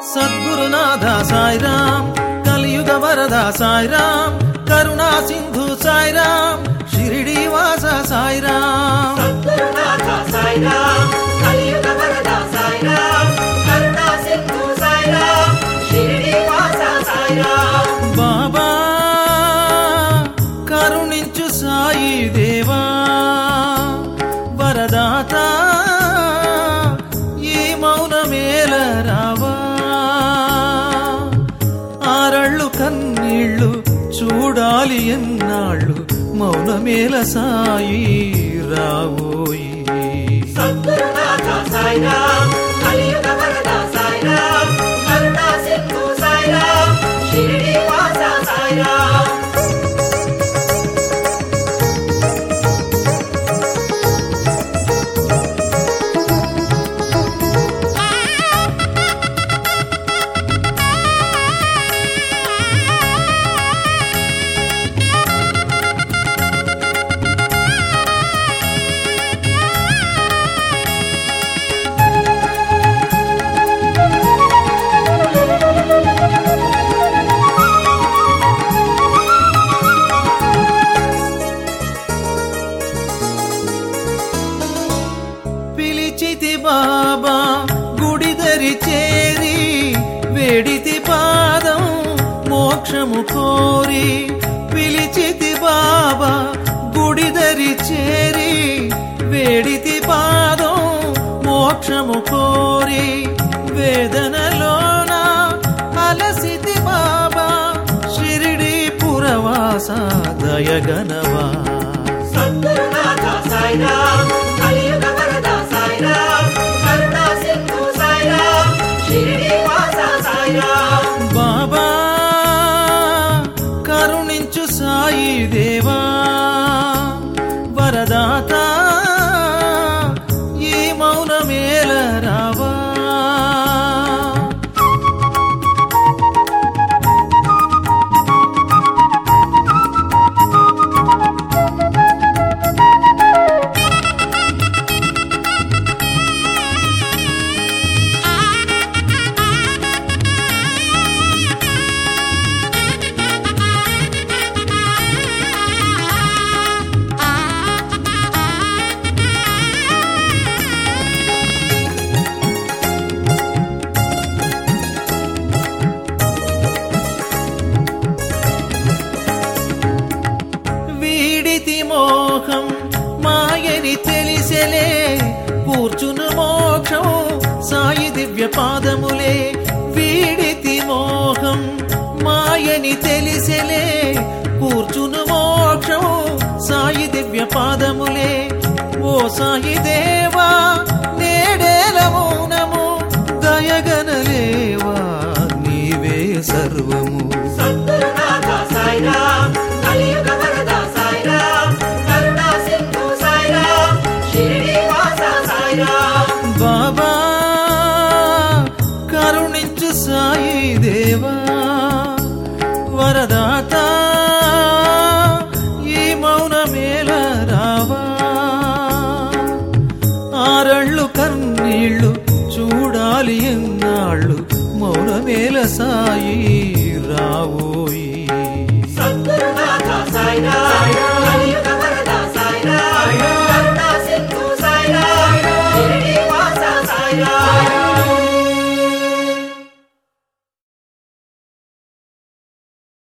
సద్గురునాథ సాయిరామ్ కలియుగ వరద సాయిరామ్ కరుణా సింధు సాయిరామ్ షిరిడి వాస సాయిరామ్ సద్గురునాథ సాయిరామ్ కలియుగ వరద సాయిరామ్ కరుణా సింధు సాయిరామ్ షిరిడి వాస సాయిరామ్ బాబా కరుణించు సాయి దేవా వరదాత ఈ మౌనమేల రావా ఆరళ్ళు కన్నీళ్ళు చూడాలి ఎన్నాళ్ళు మౌనమేల సాయి రావోయి సద్గురునాథ సాయిరామ్ కలియుగ వరద సాయిరామ్ కరుణా సింధు సాయిరామ్ షిరిడి వాస సాయిరామ్ పిలిచితి బాబా గుడిదరి చేరి వేడితి పాదం మోక్షము కోరి పిలిచితి బాబా గుడిదరి చేరి వేడితి పాదం మోక్షము కోరి వేదనలోన అలసితి బాబా షిరిడి పురవాస దయగనవా సద్గురునాథ సాయిరామ్ కలియుగ వరద సాయిరామ్ కరుణా సింధు సాయిరామ్ షిరిడి వాస సాయిరామ్ బాబా కరుణించు సాయి దేవా వరదాత ఈ మౌనమేల రావా వీడితి మోహం మాయని తెలిసెలే కూర్చును మోక్షం సాయి దివ్య పాదములే వీడితి మోహం మాయని తెలిసెలే కూర్చును మోక్షం సాయి దివ్య పాదములే ఓ సాయి దేవా నేడేల మౌనము దయగనలేవా నీవే సర్వము సద్గురునాథ సాయిరామ్ కలియుగ వరద సాయిరామ్ కరుణా సింధు సాయిరామ్ షిరిడి వాస సాయిరామ్ బాబా కరుణించు సాయి దేవా వరదాత ఈ మౌనమేల రావా ఆరళ్ళు కన్నీళ్ళు చూడాలి ఎన్నాళ్ళు మౌనమేల సాయి రావోయి సద్గురునాథ సాయిరామ్ కలియుగ వరద సాయిరామ్ కరుణా సింధు సాయిరామ్ షిరిడి వాస సాయిరామ్